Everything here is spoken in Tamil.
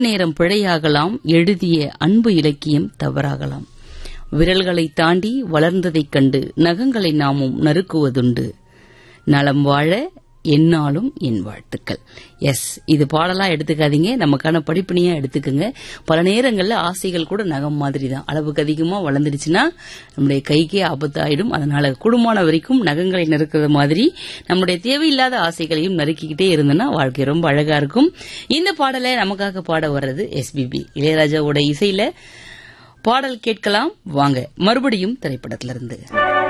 நேரம் பிழையாகலாம் எழுதிய அன்பு இலக்கியம் தவறாகலாம் விரல்களை தாண்டி வளர்ந்ததைக் கண்டு நகங்களை நாமும் நறுக்குவதுண்டு நலம் வாழ என்னாலும் என் வாழ்த்துக்கள் எஸ் இது பாடலா எடுத்துக்காதீங்க நமக்கான படிப்பினையா எடுத்துக்கோங்க பல நேரங்கள்ல ஆசைகள் கூட நகம் மாதிரி தான் அளவுக்கு அதிகமா வளர்ந்துடுச்சுன்னா நம்முடைய கைக்கே ஆபத்தாயிடும் அதனால குடும்பமான வரைக்கும் நகங்களை நறுக்கிறது மாதிரி நம்முடைய தேவையில்லாத ஆசைகளையும் நறுக்கிக்கிட்டே இருந்தோம்னா வாழ்க்கை ரொம்ப அழகா இருக்கும் இந்த பாடலை நமக்காக பாட வர்றது எஸ்பிபி இளையராஜாவோட இசையில பாடல் கேட்கலாம் வாங்க மறுபடியும் திரைப்படத்திலிருந்து